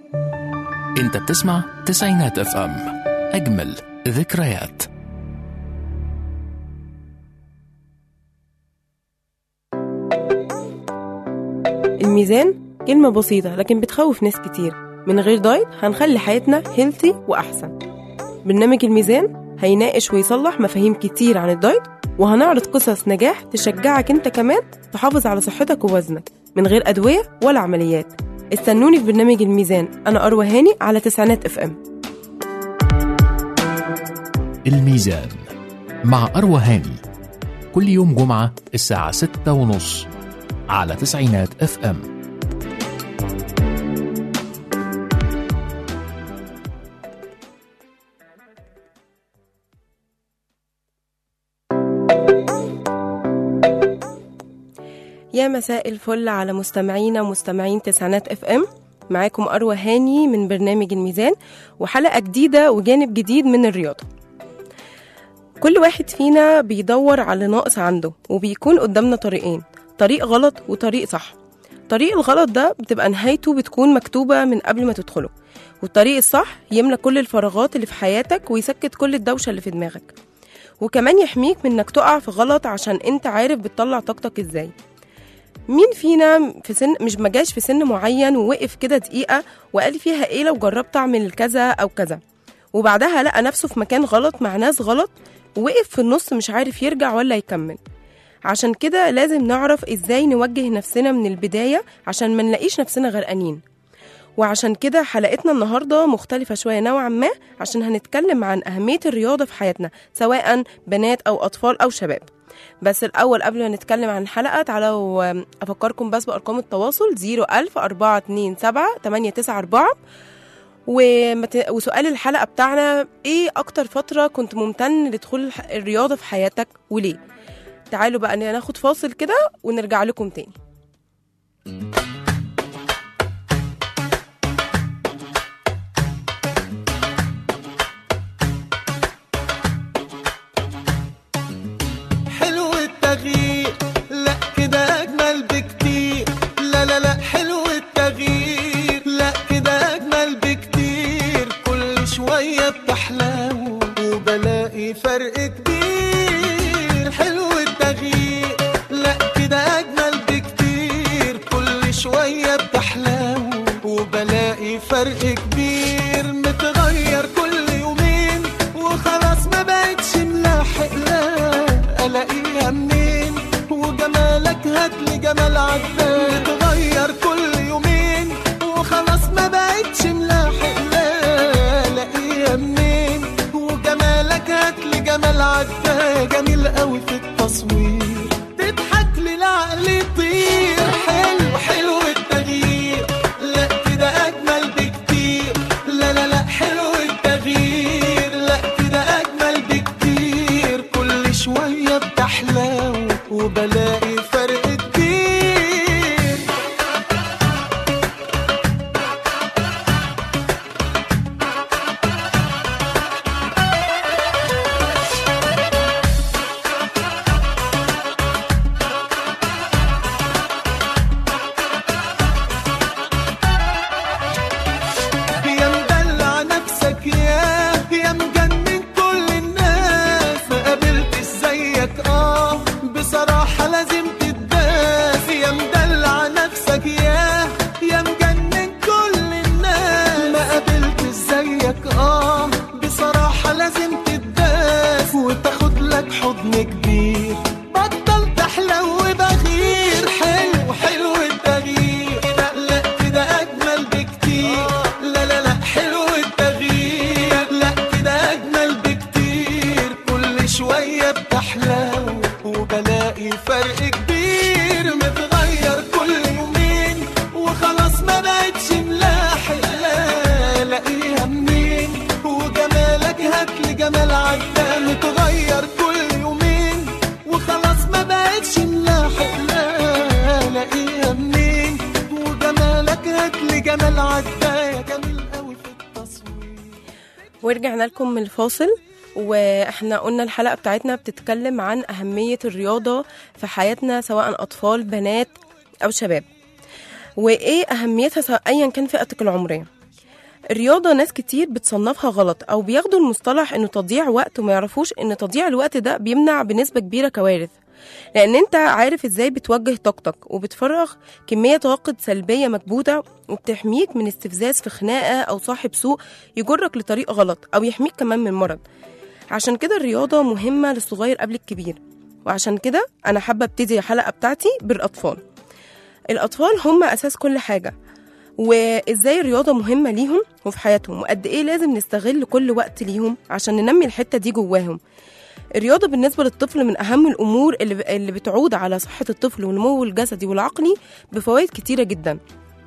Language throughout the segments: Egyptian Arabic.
انت بتسمع تسعينات اف ام اجمل ذكريات الميزان كلمة بسيطة لكن بتخوف ناس كتير من غير دايت هنخلي حياتنا هيلثي وأحسن برنامج الميزان هيناقش ويصلح مفاهيم كتير عن الدايت وهنعرض قصص نجاح تشجعك انت كمان تحافظ على صحتك ووزنك من غير أدوية ولا عمليات استنوني في برنامج الميزان أنا أروى هاني على تسعينات اف ام الميزان مع أروى هاني كل يوم جمعة الساعة ستة ونص على تسعينات اف ام يا مساء الفل على مستمعينا ومستمعين تسعينات اف ام معاكم أروى هاني من برنامج الميزان وحلقة جديدة وجانب جديد من الرياضة كل واحد فينا بيدور على ناقص عنده وبيكون قدامنا طريقين طريق غلط وطريق صح الطريق الغلط ده بتبقى نهايته بتكون مكتوبة من قبل ما تدخله والطريق الصح يملى كل الفراغات اللي في حياتك ويسكت كل الدوشة اللي في دماغك وكمان يحميك من انك تقع في غلط عشان انت عارف بتطلع طاقتك ازاي مين فينا في سن مش مجاش في سن معين ووقف كده دقيقة وقال فيها ايه لو جربت اعمل كذا او كذا وبعدها لقى نفسه في مكان غلط مع ناس غلط ووقف في النص مش عارف يرجع ولا يكمل عشان كده لازم نعرف ازاي نوجه نفسنا من البداية عشان ما نلاقيش نفسنا غرقانين وعشان كده حلقتنا النهاردة مختلفة شوية نوعا ما عشان هنتكلم عن أهمية الرياضة في حياتنا سواء بنات أو أطفال أو شباب بس الأول قبل ما نتكلم عن الحلقة تعالوا أفكركم بس بأرقام التواصل 01000 427 894 ومت... وسؤال الحلقة بتاعنا إيه أكتر فترة كنت ممتن لدخول الح- الرياضة في حياتك وليه؟ تعالوا بقى ناخد فاصل كده ونرجع لكم تاني حلو التغيير لا كده اجمل بكتير لا لا لا حلو التغيير لا كده اجمل بكتير كل شوية بتحلو وبلاقي فرق كبير حلو التغيير لا كده اجمل بكتير كل شوية بتحلو وبلاقي فرق كبير متغير كل يومين وخلاص ما بقتش ملاحق لا الاقيها منين وجمالك هاتلي جمال عدنان متغير كل يومين وخلاص ما بقتش ملاحق لا الاقيها منين وجمالك هاتلي جمال عدنان جميل قوي في التصوير تضحك لي العقل يطير حلو حلو التغيير لا كده اجمل بكتير لا لا لا حلو التغيير لا كده اجمل بكتير كل شويه بتحلو وبلاقي فرق كبير يا مدلع نفسك يا يا مجنن كل الناس ما قابلتش زيك اه بصراحة لازم تداس يا مدلع نفسك يا يا مجنن كل الناس ما قابلتش زيك اه بصراحة لازم تداس وتاخد لك حضن كبير بطل تحلو بغير حلو حلو التغيير لا لا كده اجمل بكتير لا لا لا حلو التغيير لا كده اجمل بكتير كل شويه بتحلو وبلاقي فرق كبير متغير كل يومين وخلاص ما بقتش ملاحق لا الاقيها منين وجمالك هاتلي جمال عدى متغير كل يومين وخلاص ما بقتش ملاحق لا الاقيها منين وجمالك هاتلي جمال عدى يا جميل قوي في التصوير ورجعنا لكم من الفاصل واحنا قلنا الحلقة بتاعتنا بتتكلم عن أهمية الرياضة في حياتنا سواء أطفال بنات أو شباب وإيه أهميتها سواء أيا كان فئتك العمرية الرياضة ناس كتير بتصنفها غلط أو بياخدوا المصطلح إنه تضييع وقت وما يعرفوش إن تضييع الوقت ده بيمنع بنسبة كبيرة كوارث لأن أنت عارف إزاي بتوجه طاقتك وبتفرغ كمية طاقة سلبية مكبوتة وبتحميك من استفزاز في خناقة أو صاحب سوء يجرك لطريق غلط أو يحميك كمان من مرض عشان كده الرياضة مهمة للصغير قبل الكبير وعشان كده أنا حابة أبتدي الحلقة بتاعتي بالأطفال الأطفال هم أساس كل حاجة وإزاي الرياضة مهمة ليهم وفي حياتهم وقد إيه لازم نستغل كل وقت ليهم عشان ننمي الحتة دي جواهم الرياضة بالنسبة للطفل من أهم الأمور اللي, اللي بتعود على صحة الطفل ونموه الجسدي والعقلي بفوائد كتيرة جدا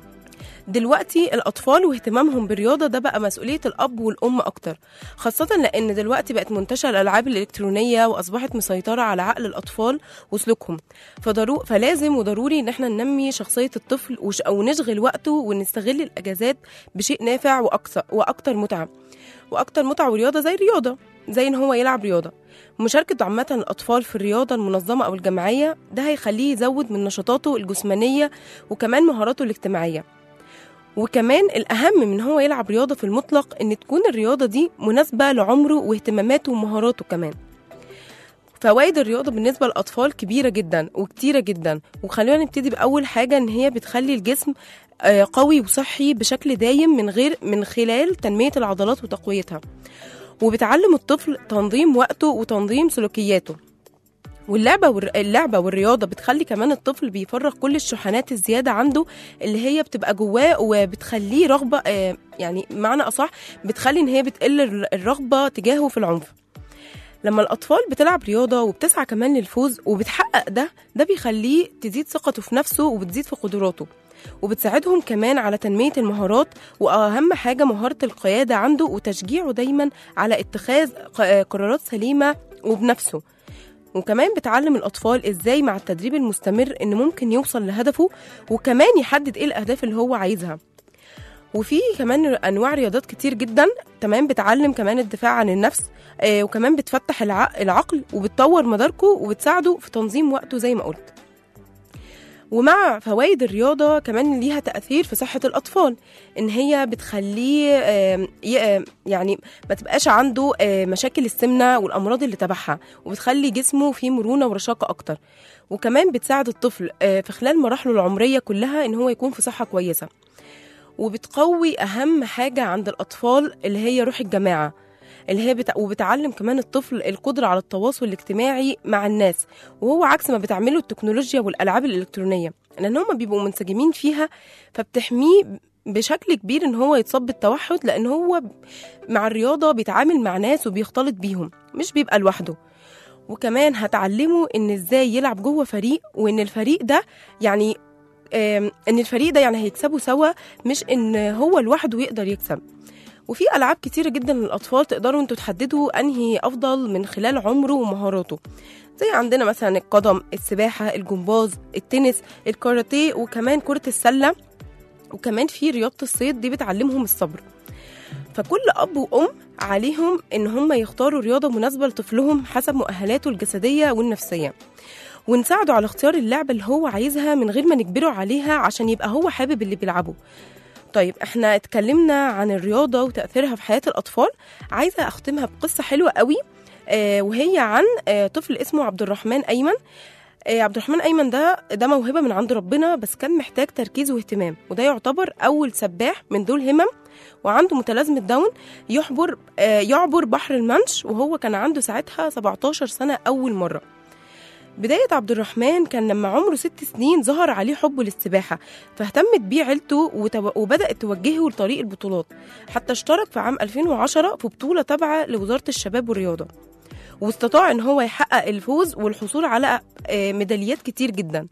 دلوقتي الأطفال واهتمامهم بالرياضة ده بقى مسؤولية الأب والأم أكتر خاصة لأن دلوقتي بقت منتشرة الألعاب الإلكترونية وأصبحت مسيطرة على عقل الأطفال وسلوكهم فضرو فلازم وضروري إن احنا ننمي شخصية الطفل وش أو نشغل وقته ونستغل الأجازات بشيء نافع وأكثر وأكتر متعة وأكتر متعة ورياضة زي الرياضة زي إن هو يلعب رياضة مشاركة عامة الأطفال في الرياضة المنظمة أو الجماعية ده هيخليه يزود من نشاطاته الجسمانية وكمان مهاراته الاجتماعية وكمان الأهم من هو يلعب رياضة في المطلق إن تكون الرياضة دي مناسبة لعمره واهتماماته ومهاراته كمان فوائد الرياضة بالنسبة للأطفال كبيرة جدا وكتيرة جدا وخلينا نبتدي بأول حاجة إن هي بتخلي الجسم آه، قوي وصحي بشكل دايم من غير من خلال تنمية العضلات وتقويتها وبتعلم الطفل تنظيم وقته وتنظيم سلوكياته واللعبة والر... اللعبة والرياضة بتخلي كمان الطفل بيفرغ كل الشحنات الزيادة عنده اللي هي بتبقى جواه وبتخليه رغبة آه، يعني معنى أصح بتخلي إن هي بتقل الر- الرغبة تجاهه في العنف لما الأطفال بتلعب رياضة وبتسعى كمان للفوز وبتحقق ده ده بيخليه تزيد ثقته في نفسه وبتزيد في قدراته وبتساعدهم كمان على تنمية المهارات وأهم حاجة مهارة القيادة عنده وتشجيعه دايما على اتخاذ ق- قرارات سليمة وبنفسه وكمان بتعلم الأطفال إزاي مع التدريب المستمر إن ممكن يوصل لهدفه وكمان يحدد إيه الأهداف اللي هو عايزها وفي كمان أنواع رياضات كتير جدا تمام بتعلم كمان الدفاع عن النفس آه وكمان بتفتح الع- العقل وبتطور مداركه وبتساعده في تنظيم وقته زي ما قلت ومع فوائد الرياضة كمان ليها تأثير في صحة الأطفال إن هي بتخليه آم، ي- آم، يعني ما تبقاش عنده آه، مشاكل السمنة والأمراض اللي تبعها وبتخلي جسمه فيه مرونة ورشاقة أكتر وكمان بتساعد الطفل آه، في خلال مراحله العمرية كلها إن هو يكون في صحة كويسة وبتقوي أهم حاجة عند الأطفال اللي هي روح الجماعة اللي هي بتع... وبتعلم كمان الطفل القدرة على التواصل الاجتماعي مع الناس وهو عكس ما بتعمله التكنولوجيا والألعاب الإلكترونية لأن هم بيبقوا منسجمين فيها فبتحميه بشكل كبير ان هو يتصاب بالتوحد لان هو مع الرياضه بيتعامل مع ناس وبيختلط بيهم مش بيبقى لوحده وكمان هتعلمه ان ازاي يلعب جوه فريق وان الفريق ده يعني آم، ان الفريق ده يعني هيكسبوا سوا مش ان هو لوحده يقدر يكسب وفي العاب كتيره جدا للاطفال تقدروا انتوا تحددوا انهي افضل من خلال عمره ومهاراته زي عندنا مثلا القدم السباحه الجمباز التنس الكاراتيه وكمان كره السله وكمان في رياضه الصيد دي بتعلمهم الصبر فكل اب وام عليهم ان هم يختاروا رياضه مناسبه لطفلهم حسب مؤهلاته الجسديه والنفسيه ونساعده على اختيار اللعبه اللي هو عايزها من غير ما نجبره عليها عشان يبقى هو حابب اللي بيلعبه طيب احنا اتكلمنا عن الرياضه وتاثيرها في حياه الاطفال عايزه اختمها بقصه حلوه قوي آه وهي عن آه طفل اسمه عبد الرحمن ايمن آه عبد الرحمن ايمن ده ده موهبه من عند ربنا بس كان محتاج تركيز واهتمام وده يعتبر اول سباح من ذو الهمم وعنده متلازمه داون يحبر آه يعبر بحر المانش وهو كان عنده ساعتها 17 سنه اول مره بداية عبد الرحمن كان لما عمره ست سنين ظهر عليه حبه للسباحة فاهتمت بيه عيلته وتو... وبدأت توجهه لطريق البطولات حتى اشترك في عام 2010 في بطولة تابعة لوزارة الشباب والرياضة واستطاع ان هو يحقق الفوز والحصول على آه، ميداليات كتير جدا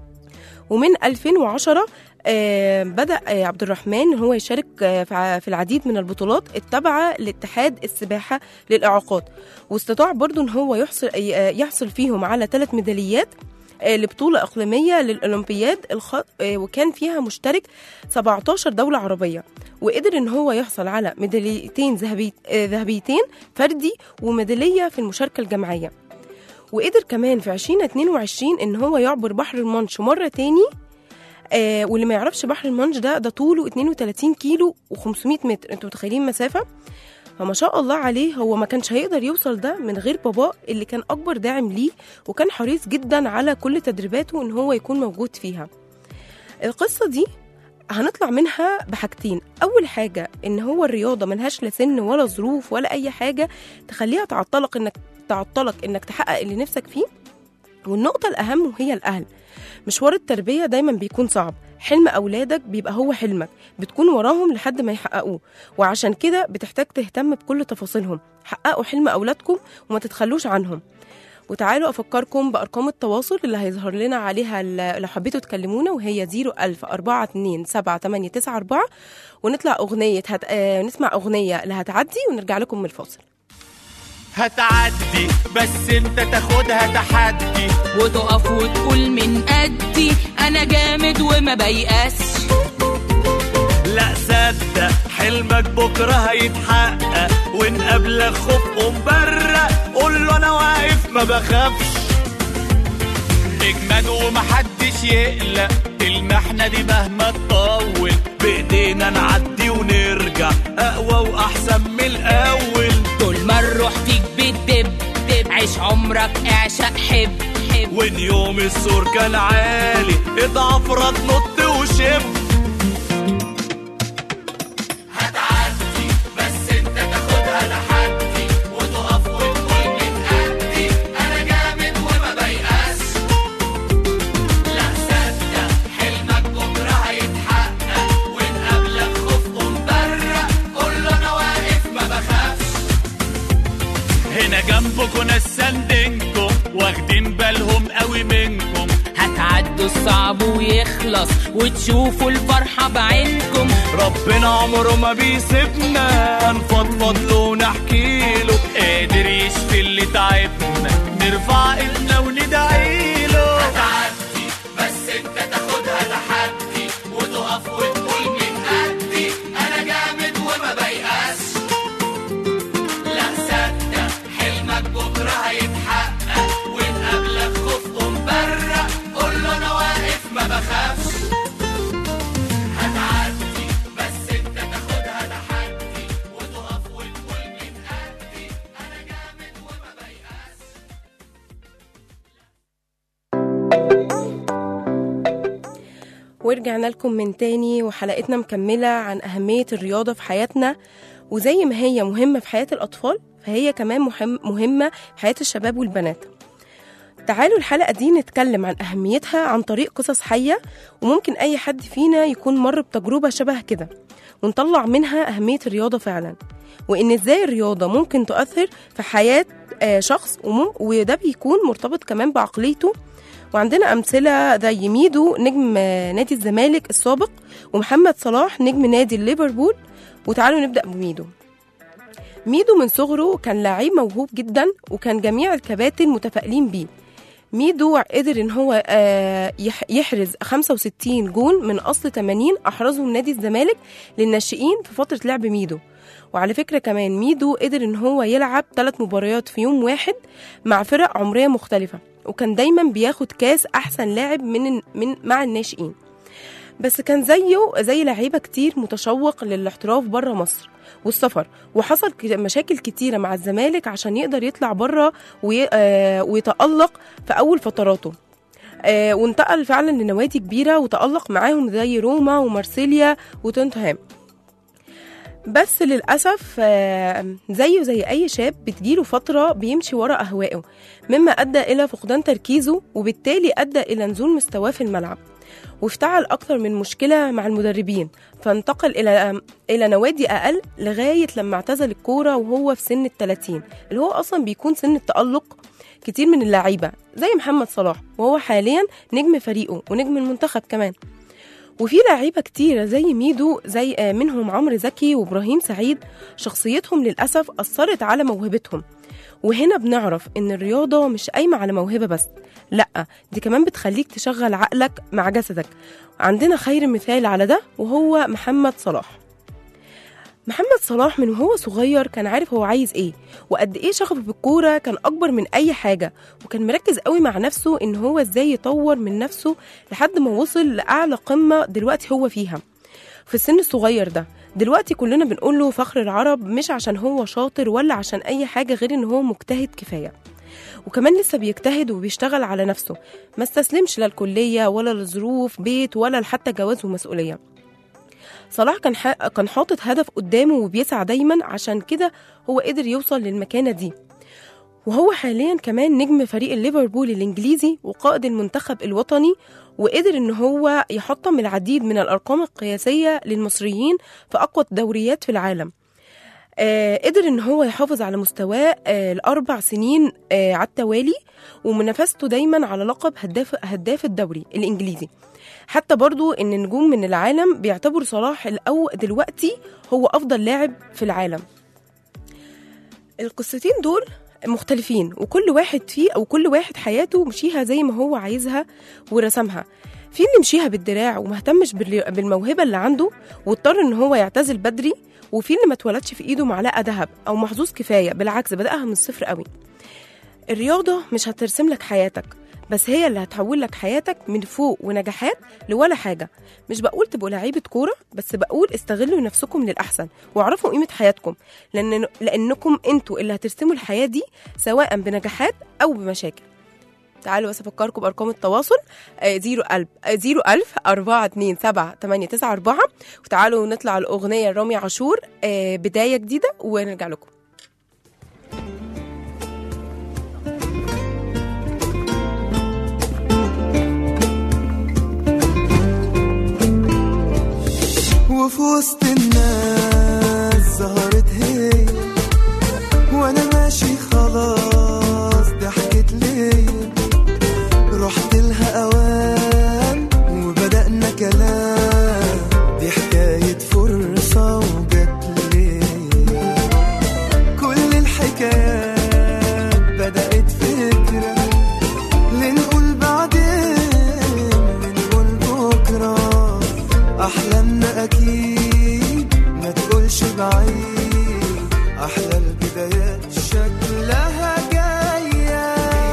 ومن 2010 آه، بدأ آه، عبد الرحمن إن هو يشارك آه، في ع- في العديد من البطولات التابعة لاتحاد السباحة للإعاقات واستطاع برضو إن هو يحصل آه، يحصل فيهم على ثلاث ميداليات آه، لبطولة إقليمية للأولمبياد الخ... آه، وكان فيها مشترك 17 دولة عربية وقدر إن هو يحصل على ميداليتين ذهبي... آه، ذهبيتين فردي وميدالية في المشاركة الجماعية وقدر كمان في 2022 إن هو يعبر بحر المانش مرة تاني آه واللي ما يعرفش بحر المانش ده ده طوله 32 كيلو و500 متر انتوا متخيلين مسافه فما شاء الله عليه هو ما كانش هيقدر يوصل ده من غير باباه اللي كان اكبر داعم ليه وكان حريص جدا على كل تدريباته ان هو يكون موجود فيها القصه دي هنطلع منها بحاجتين اول حاجه ان هو الرياضه ملهاش لا سن ولا ظروف ولا اي حاجه تخليها تعطلك انك تعطلك انك تحقق اللي نفسك فيه والنقطه الاهم وهي الاهل مشوار التربيه دايما بيكون صعب حلم اولادك بيبقى هو حلمك بتكون وراهم لحد ما يحققوه وعشان كده بتحتاج تهتم بكل تفاصيلهم حققوا حلم اولادكم وما تتخلوش عنهم وتعالوا افكركم بارقام التواصل اللي هيظهر لنا عليها ال- لو حبيتوا تكلمونا وهي 01000 42 7894 ونطلع اغنيه هت... آه نسمع اغنيه اللي هتعدي ونرجع لكم من الفاصل هتعدي بس انت تاخدها تحدي وتقف وتقول من قدي انا جامد وما بيأسش لا صدق حلمك بكرة هيتحقق وان قبلك خوف قوم برق قول له انا واقف ما بخافش اجمد ومحدش يقلق المحنة دي مهما تطول بايدينا نعدي ونرجع اقوى واحسن من الاول طول ما الروح فيك بتدب دب عيش عمرك اعشق حب حب وان يوم السور كان عالي اضعف رد نط وشب هتعدي بس انت تاخدها تحدي وتقف وتقول من قدي انا جامد وما بيأس لا صدق حلمك بكره هيتحقق وان قبلك خوف قوم برق قول له انا واقف ما بخافش هنا جنبكم ناس ساندينكم واخدين بالهم قوي منكم هتعدوا الصعب ويخلص وتشوفوا الفرحة بعينكم ربنا عمره ما بيسيبنا نفضفض له ونحكي له قادر يشفي اللي تعبنا نرفع ايدنا وندعي له هتعدي بس انت تاخدها تحدي وتقف وتقول من قدي انا جامد وما بيأس لا صدق حلمك بكره هيتحقق وان قبلك خوف قوم برق قول له انا واقف ما بخافش هتعدي بس انت تاخدها تحدي وتقف وتقول من قدي انا جامد وما بيأس ورجعنا لكم من تاني وحلقتنا مكملة عن أهمية الرياضة في حياتنا وزي ما هي مهمة في حياة الأطفال فهي كمان مهم مهمة في حياة الشباب والبنات تعالوا الحلقة دي نتكلم عن أهميتها عن طريق قصص حية وممكن أي حد فينا يكون مر بتجربة شبه كده ونطلع منها أهمية الرياضة فعلا وإن إزاي الرياضة ممكن تؤثر في حياة آه، شخص ومم- وده بيكون مرتبط كمان بعقليته وعندنا أمثلة زي ميدو نجم آه، نادي الزمالك السابق ومحمد صلاح نجم نادي ليفربول وتعالوا نبدأ بميدو ميدو من صغره كان لعيب موهوب جدا وكان جميع الكباتن متفائلين بيه ميدو قدر ان هو آه، يح- يحرز 65 جول من اصل 80 احرزهم نادي الزمالك للناشئين في فتره لعب ميدو وعلى فكره كمان ميدو قدر ان هو يلعب ثلاث مباريات في يوم واحد مع فرق عمريه مختلفه وكان دايما بياخد كاس احسن لاعب من من مع الناشئين بس كان زيه زي لعيبه كتير متشوق للاحتراف بره مصر والسفر وحصل ك- مشاكل كتيره مع الزمالك عشان يقدر يطلع بره وي... آه ويتالق في اول فتراته آه وانتقل فعلا لنوادي كبيره وتالق معاهم زي روما ومارسيليا وتوتنهام بس للأسف آه، زيه زي أي شاب بتجيله فترة بيمشي ورا أهوائه مما أدى إلى فقدان تركيزه وبالتالي أدى إلى نزول مستواه في الملعب وافتعل أكثر من مشكلة مع المدربين فانتقل إلى إلى نوادي أقل لغاية لما اعتزل الكورة وهو في سن الثلاثين اللي هو أصلا بيكون سن التألق كتير من اللعيبة زي محمد صلاح وهو حاليا نجم فريقه ونجم المنتخب كمان وفي لعيبه كتيره زي ميدو زي آه، منهم عمرو زكي وابراهيم سعيد شخصيتهم للاسف اثرت على موهبتهم وهنا بنعرف ان الرياضه مش قايمه على موهبه بس لا دي كمان بتخليك تشغل عقلك مع جسدك عندنا خير مثال على ده وهو محمد صلاح محمد صلاح من وهو صغير كان عارف هو عايز ايه وقد ايه شغفه بالكوره كان اكبر من اي حاجه وكان مركز قوي مع نفسه ان هو ازاي يطور من نفسه لحد ما وصل لاعلى قمه دلوقتي هو فيها في السن الصغير ده دلوقتي كلنا بنقول له فخر العرب مش عشان هو شاطر ولا عشان اي حاجه غير ان هو مجتهد كفايه وكمان لسه بيجتهد وبيشتغل على نفسه ما استسلمش لا الكليه ولا لظروف بيت ولا لحتى جواز ومسؤوليه صلاح كان ح... كان حاطط هدف قدامه وبيسعى دايما عشان كده هو قدر يوصل للمكانه دي وهو حاليا كمان نجم فريق ليفربول الانجليزي وقائد المنتخب الوطني وقدر ان هو يحطم العديد من الارقام القياسيه للمصريين في اقوى الدوريات في العالم آه قدر ان هو يحافظ على مستواه آه لاربع سنين آه على التوالي ومنافسته دايما على لقب هداف هداف الدوري الانجليزي حتى برضو ان نجوم من العالم بيعتبروا صلاح الأو دلوقتي هو افضل لاعب في العالم القصتين دول مختلفين وكل واحد فيه او كل واحد حياته مشيها زي ما هو عايزها ورسمها في اللي مشيها بالدراع ومهتمش بال- بالموهبه اللي عنده واضطر ان هو يعتزل بدري وفي اللي ما اتولدش في ايده معلقه ذهب او محظوظ كفايه بالعكس بداها من الصفر قوي الرياضه مش هترسم لك حياتك بس هي اللي هتحول لك حياتك من فوق ونجاحات لولا حاجه مش بقول تبقوا لعيبه كوره بس بقول استغلوا نفسكم للاحسن واعرفوا قيمه حياتكم لان لانكم انتوا اللي هترسموا الحياه دي سواء بنجاحات او بمشاكل تعالوا بس افكركم بارقام التواصل زيرو ألف زيرو ألف أربعة اتنين سبعة تمانية تسعة أربعة وتعالوا نطلع الأغنية رامي عاشور آه، بداية جديدة ونرجع لكم وفي وسط الناس ظهرت هي وانا ماشي خلاص ضحكت ليا رحت لها اوان وبدأنا كلام دي حكاية فرصة وجت ليا كل الحكايات بدأت فكرة لنقول بعدين لنقول بكرة أحلامنا أكيد ما تقولش بعيد أحلى البدايات شكلها جاية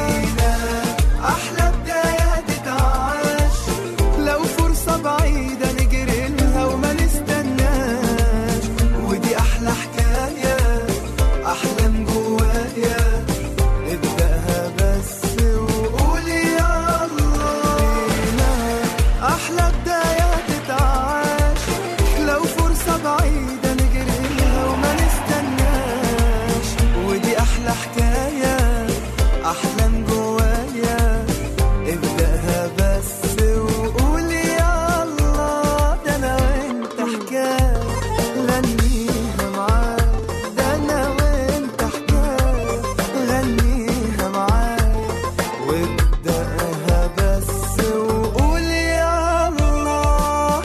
أحلى بداية تتعاش لو فرصة بعيدة نجري لها وما نستناش ودي أحلى حكاية أحلام جوايا ابدأها بس وقول يا الله أحلى بداية تتعاش لو فرصة بعيدة نجري لها وما نستناش ودي أحلى حكاية أحلام جوايا ابدأها بس وقول يا الله ده أنا وأنت حكاية غنيها معاك ده أنا وأنت حكاية غنيها معاك وابدأها بس وقول يا الله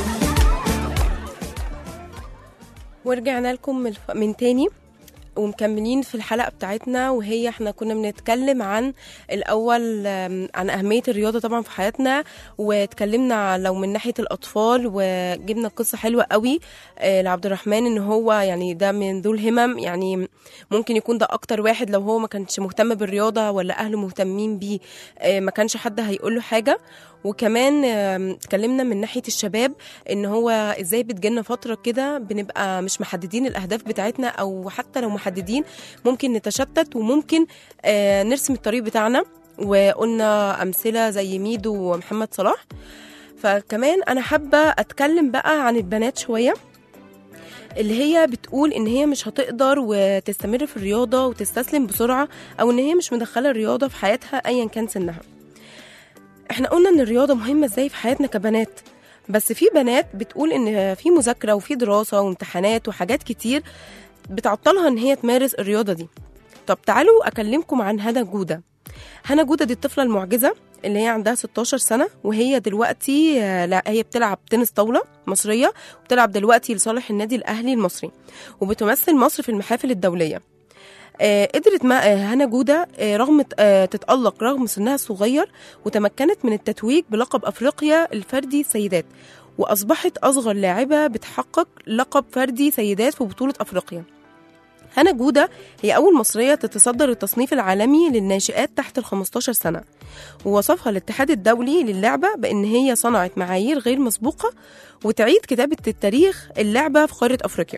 ورجعنا لكم من, الف... من تاني ومكملين في الحلقة بتاعتنا وهي احنا كنا بنتكلم عن الأول آم، عن أهمية الرياضة طبعا في حياتنا واتكلمنا لو من ناحية الأطفال وجبنا قصة حلوة قوي آه، لعبد الرحمن ان هو يعني ده من ذو الهمم يعني ممكن يكون ده أكتر واحد لو هو ما كانش مهتم بالرياضة ولا أهله مهتمين بيه آه، ما كانش حد هيقول له حاجة وكمان آم، اتكلمنا من ناحية الشباب ان هو ازاي بتجيلنا فترة كده بنبقى مش محددين الاهداف بتاعتنا او حتى لو محددين ممكن نتشتت وممكن آه، نرسم الطريق بتاعنا وقلنا امثلة زي ميدو ومحمد صلاح فكمان انا حابة اتكلم بقى عن البنات شوية اللي هي بتقول ان هي مش هتقدر وتستمر في الرياضة وتستسلم بسرعة او ان هي مش مدخلة الرياضة في حياتها ايا كان سنها احنا قلنا ان الرياضه مهمه ازاي في حياتنا كبنات بس في بنات بتقول ان في مذاكره وفي دراسه وامتحانات وحاجات كتير بتعطلها ان هي تمارس الرياضه دي طب تعالوا اكلمكم عن هنا جوده هنا جوده دي الطفله المعجزه اللي هي عندها 16 سنه وهي دلوقتي آه، لا هي بتلعب تنس طاوله مصريه وبتلعب دلوقتي لصالح النادي الاهلي المصري وبتمثل مصر في المحافل الدوليه آه، قدرت ما آه، هنا جودة آه، رغم آه، تتألق رغم سنها الصغير وتمكنت من التتويج بلقب أفريقيا الفردي سيدات وأصبحت أصغر لاعبة بتحقق لقب فردي سيدات في بطولة أفريقيا هنا جودة هي أول مصرية تتصدر التصنيف العالمي للناشئات تحت ال 15 سنة ووصفها الاتحاد الدولي للعبة بأن هي صنعت معايير غير مسبوقة وتعيد كتابة التاريخ اللعبة في قارة أفريقيا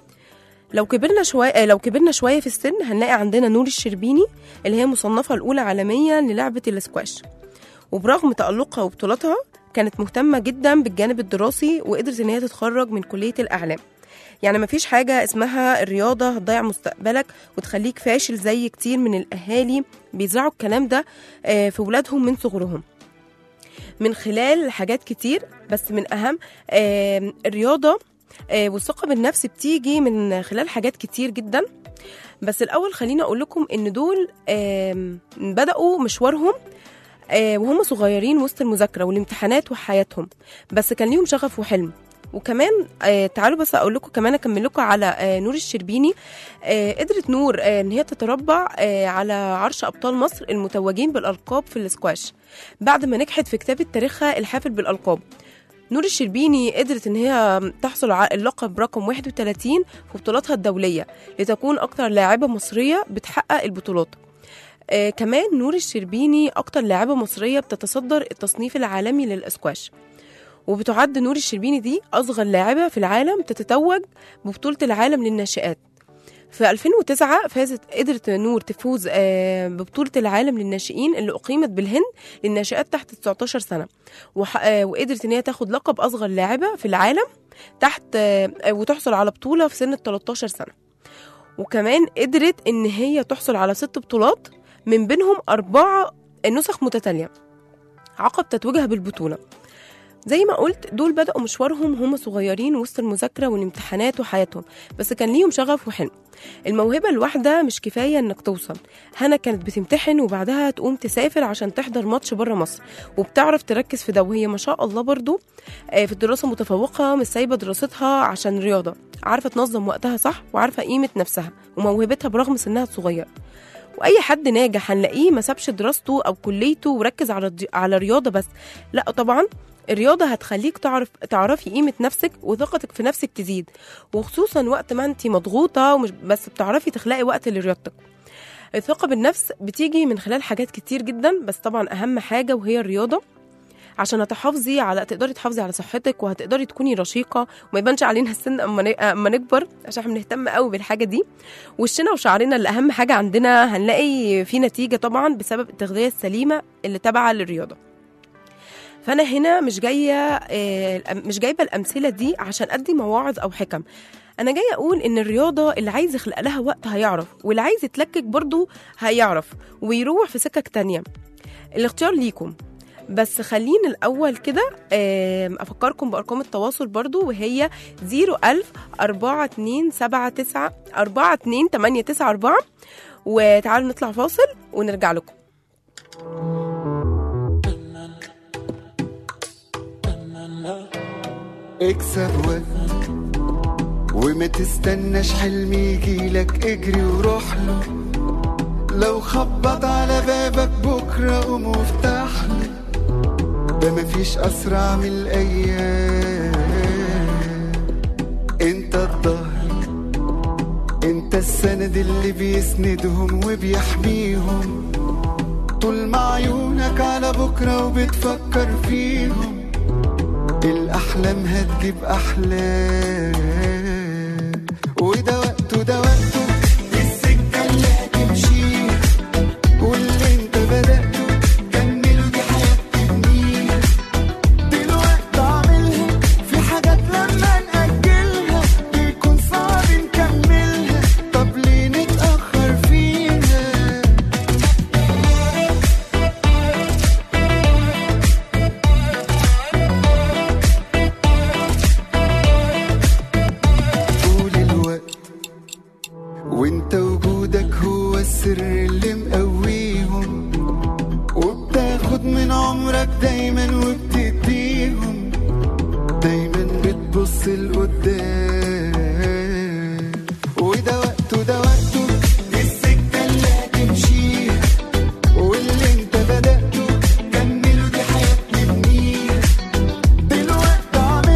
لو كبرنا شوية لو كبرنا شوية في السن هنلاقي عندنا نور الشربيني اللي هي مصنفة الأولى عالميا للعبة الاسكواش وبرغم تألقها وبطولاتها كانت مهتمة جدا بالجانب الدراسي وقدرت إن هي تتخرج من كلية الأعلام يعني مفيش حاجة اسمها الرياضة هتضيع مستقبلك وتخليك فاشل زي كتير من الأهالي بيزرعوا الكلام ده آه، في ولادهم من صغرهم من خلال حاجات كتير بس من أهم آه، الرياضة آه، والثقة بالنفس بتيجي من خلال حاجات كتير جدا بس الأول خليني أقول لكم إن دول آم، بدأوا مشوارهم آه، وهم صغيرين وسط المذاكرة والامتحانات وحياتهم بس كان ليهم شغف وحلم وكمان آه تعالوا بس اقول لكم كمان اكمل لكم على آه نور الشربيني آه قدرت نور آه ان هي تتربع آه على عرش ابطال مصر المتوجين بالالقاب في الاسكواش بعد ما نجحت في كتابه تاريخها الحافل بالالقاب نور الشربيني قدرت ان هي تحصل على اللقب رقم 31 في بطولاتها الدوليه لتكون اكتر لاعبه مصريه بتحقق البطولات آه كمان نور الشربيني اكتر لاعبه مصريه بتتصدر التصنيف العالمي للاسكواش وبتعد نور الشربيني دي أصغر لاعبة في العالم تتتوج ببطولة العالم للناشئات في 2009 فازت قدرت نور تفوز آه، ببطولة العالم للناشئين اللي أقيمت بالهند للناشئات تحت 19 سنة وح- آه، وقدرت إن هي تاخد لقب أصغر لاعبة في العالم تحت آه، وتحصل على بطولة في سن 13 سنة وكمان قدرت إن هي تحصل على ست بطولات من بينهم أربعة نسخ متتالية عقب تتويجها بالبطولة زي ما قلت دول بدأوا مشوارهم هم صغيرين وسط المذاكرة والامتحانات وحياتهم بس كان ليهم شغف وحلم الموهبة الواحدة مش كفاية انك توصل هنا كانت بتمتحن وبعدها تقوم تسافر عشان تحضر ماتش بره مصر وبتعرف تركز في ده وهي ما شاء الله برضو آه، في الدراسة متفوقة مش سايبة دراستها عشان رياضة عارفة تنظم وقتها صح وعارفة قيمة نفسها وموهبتها برغم سنها الصغير واي حد ناجح هنلاقيه ما سابش دراسته او كليته وركز على الدي- على رياضه بس لا طبعا الرياضة هتخليك تعرف تعرفي قيمة نفسك وثقتك في نفسك تزيد وخصوصا وقت ما انت مضغوطة ومش بس بتعرفي تخلقي وقت لرياضتك الثقة بالنفس بتيجي من خلال حاجات كتير جدا بس طبعا أهم حاجة وهي الرياضة عشان هتحافظي على تقدري تحافظي على صحتك وهتقدري تكوني رشيقة وما يبانش علينا السن أما ن- أما نكبر عشان احنا بنهتم قوي بالحاجة دي وشنا وشعرنا اللي أهم حاجة عندنا هنلاقي في نتيجة طبعا بسبب التغذية السليمة اللي تابعة للرياضة فانا هنا مش جايه آه، الأم- مش جايبه الامثله دي عشان ادي مواعظ او حكم انا جايه اقول ان الرياضه اللي عايز يخلق لها وقت هيعرف واللي عايز يتلكك برضو هيعرف ويروح في سكك تانية الاختيار ليكم بس خليني الاول كده آم، افكركم بارقام التواصل برضو وهي 01000 4279 42894 وتعالوا نطلع فاصل ونرجع لكم اكسب وقت وما تستناش حلم يجيلك اجري وروح له لو خبط على بابك بكرة قوم وافتح له ده مفيش أسرع من الأيام انت الظهر انت السند اللي بيسندهم وبيحميهم طول ما عيونك على بكرة وبتفكر فيهم الأحلام هتجيب أحلام وده وقته ده وقته السكة اللي هتمشيها واللي انت بدأته كمله دي حياة تبنيها دلوقتي اعملها في حاجات لما نأجلها بيكون صعب نكملها طب ليه نتأخر فيها طول الوقت وانت وجودك هو السر اللي مقويهم وبتاخد من عمرك دايما وبتديهم دايما بتبص لقدام وده وقته ده وقته دي السكة اللي هتمشيها واللي انت بدأته كمله دي حياة تبنيها دلوقتي اعملها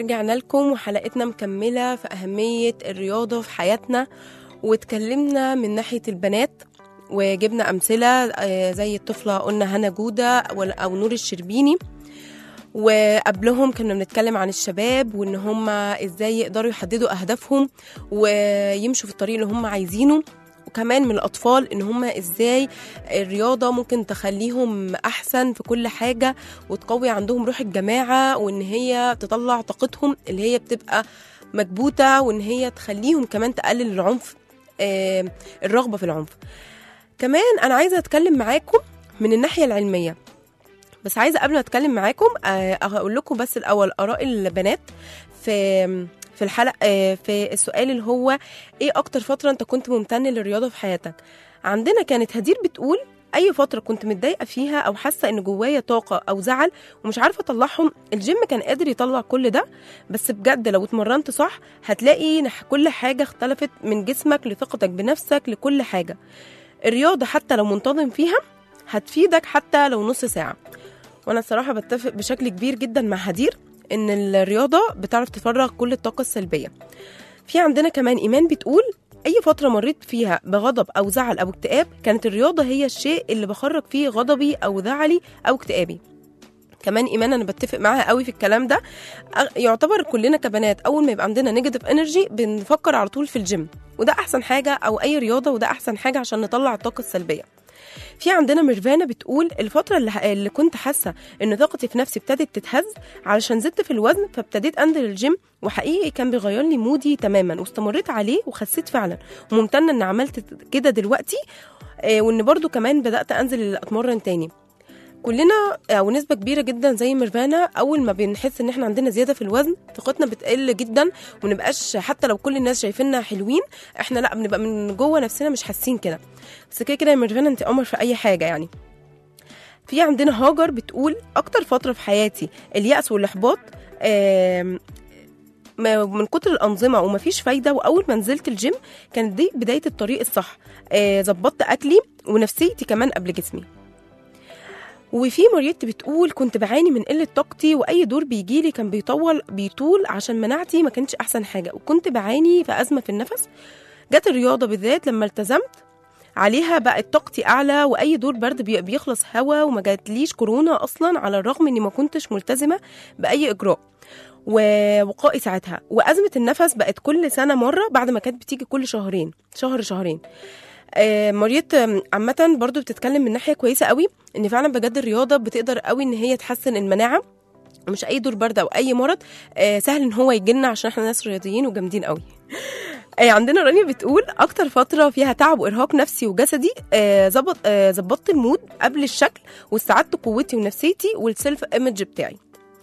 ورجعنا لكم وحلقتنا مكملة في أهمية الرياضة في حياتنا واتكلمنا من ناحية البنات وجبنا أمثلة آه، زي الطفلة قلنا هنا جودة ولا- أو نور الشربيني وقبلهم كنا بنتكلم عن الشباب وإن هم إزاي يقدروا يحددوا أهدافهم ويمشوا في الطريق اللي هم عايزينه وكمان من الأطفال إن هم إزاي الرياضة ممكن تخليهم أحسن في كل حاجة وتقوي عندهم روح الجماعة وإن هي تطلع طاقتهم اللي هي بتبقى مكبوتة وإن هي تخليهم كمان تقلل العنف آه، الرغبة في العنف كمان أنا عايزة أتكلم معاكم من الناحية العلمية بس عايزة قبل ما أتكلم معاكم آه، أقول لكم بس الأول آراء البنات في في الحلقة آه، في السؤال اللي هو إيه أكتر فترة أنت كنت ممتن للرياضة في حياتك عندنا كانت هدير بتقول اي فتره كنت متضايقه فيها او حاسه ان جوايا طاقه او زعل ومش عارفه اطلعهم الجيم كان قادر يطلع كل ده بس بجد لو اتمرنت صح هتلاقي نح- كل حاجه اختلفت من جسمك لثقتك بنفسك لكل حاجه الرياضه حتى لو منتظم فيها هتفيدك حتى لو نص ساعه وانا الصراحه بتفق بشكل كبير جدا مع هدير ان الرياضه بتعرف تفرغ كل الطاقه السلبيه في عندنا كمان ايمان بتقول اي فتره مريت فيها بغضب او زعل او اكتئاب كانت الرياضه هي الشيء اللي بخرج فيه غضبي او زعلي او اكتئابي كمان ايمان انا بتفق معاها قوي في الكلام ده أغ- يعتبر كلنا كبنات اول ما يبقى عندنا نيجاتيف انرجي بنفكر على طول في الجيم وده احسن حاجه او اي رياضه وده احسن حاجه عشان نطلع الطاقه السلبيه في عندنا ميرفانا بتقول الفترة اللي, اللي كنت حاسة إن طاقتي في نفسي ابتدت تتهز علشان زدت في الوزن فابتديت أنزل الجيم وحقيقي كان بيغير لي مودي تماما واستمريت عليه وخسيت فعلا وممتنة إن عملت كده دلوقتي آه، وإن برضو كمان بدأت أنزل أتمرن تاني كلنا او نسبه كبيره جدا زي ميرفانا اول ما بنحس ان احنا عندنا زياده في الوزن ثقتنا بتقل جدا ومنبقاش حتى لو كل الناس شايفيننا حلوين احنا لا بنبقى من جوه نفسنا مش حاسين كده بس كده كده يا ميرفانا انت قمر في اي حاجه يعني في عندنا هاجر بتقول اكتر فتره في حياتي اليأس والاحباط آم، ما- من كتر الانظمه ومفيش فايده واول ما نزلت الجيم كانت دي بدايه الطريق الصح آه، ظبطت اكلي ونفسيتي كمان قبل جسمي وفي مريت بتقول كنت بعاني من قله طاقتي واي دور بيجيلي كان بيطول بيطول عشان مناعتي ما كانتش احسن حاجه وكنت بعاني في ازمه في النفس جت الرياضه بالذات لما التزمت عليها بقت طاقتي اعلى واي دور برد بي- بيخلص هوا وما جاتليش كورونا اصلا على الرغم اني ما كنتش ملتزمه باي اجراء ووقائي ساعتها وازمه النفس بقت كل سنه مره بعد ما كانت بتيجي كل شهرين شهر شهرين آه، مريت آم، عامة برضو بتتكلم من ناحية كويسة قوي ان فعلا بجد الرياضة بتقدر قوي ان هي تحسن المناعة ومش اي دور برد او اي مرض آه، سهل ان هو يجيلنا عشان احنا ناس رياضيين وجامدين قوي آه، عندنا رانيا بتقول اكتر فتره فيها تعب وارهاق نفسي وجسدي آه، ظبط آه، ظبطت المود قبل الشكل واستعدت قوتي ونفسيتي والسيلف ايمج بتاعي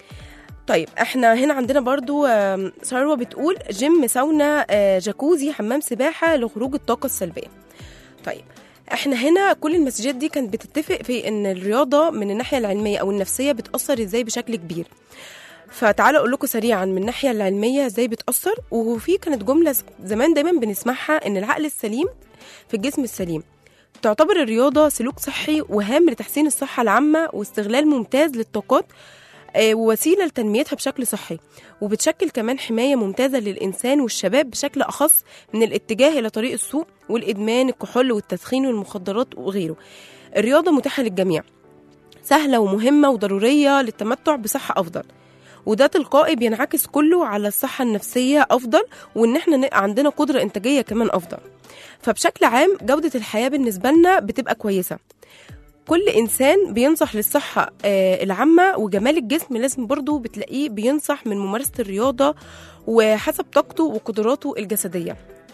طيب احنا هنا عندنا برضو آم، ثروه بتقول جيم ساونا آه، جاكوزي حمام سباحه لخروج الطاقه السلبيه طيب احنا هنا كل المسجات دي كانت بتتفق في ان الرياضه من الناحيه العلميه او النفسيه بتاثر ازاي بشكل كبير فتعالوا اقول لكم سريعا من الناحيه العلميه ازاي بتاثر وفي كانت جمله ز- زمان دايما بنسمعها ان العقل السليم في الجسم السليم تعتبر الرياضه سلوك صحي وهام لتحسين الصحه العامه واستغلال ممتاز للطاقات آه، ووسيله لتنميتها بشكل صحي وبتشكل كمان حمايه ممتازه للانسان والشباب بشكل اخص من الاتجاه الى طريق السوء والادمان الكحول والتدخين والمخدرات وغيره الرياضه متاحه للجميع سهله ومهمه وضروريه للتمتع بصحه افضل وده تلقائي بينعكس كله على الصحة النفسية أفضل وإن إحنا ن- عندنا قدرة إنتاجية كمان أفضل فبشكل عام جودة الحياة بالنسبة لنا بتبقى كويسة كل إنسان بينصح للصحة آه، العامة وجمال الجسم لازم برضو بتلاقيه بينصح من ممارسة الرياضة وحسب طاقته وقدراته الجسدية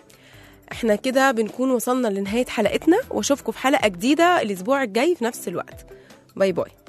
احنا كده بنكون وصلنا لنهاية حلقتنا واشوفكم في حلقة جديدة الأسبوع الجاي في نفس الوقت باي باي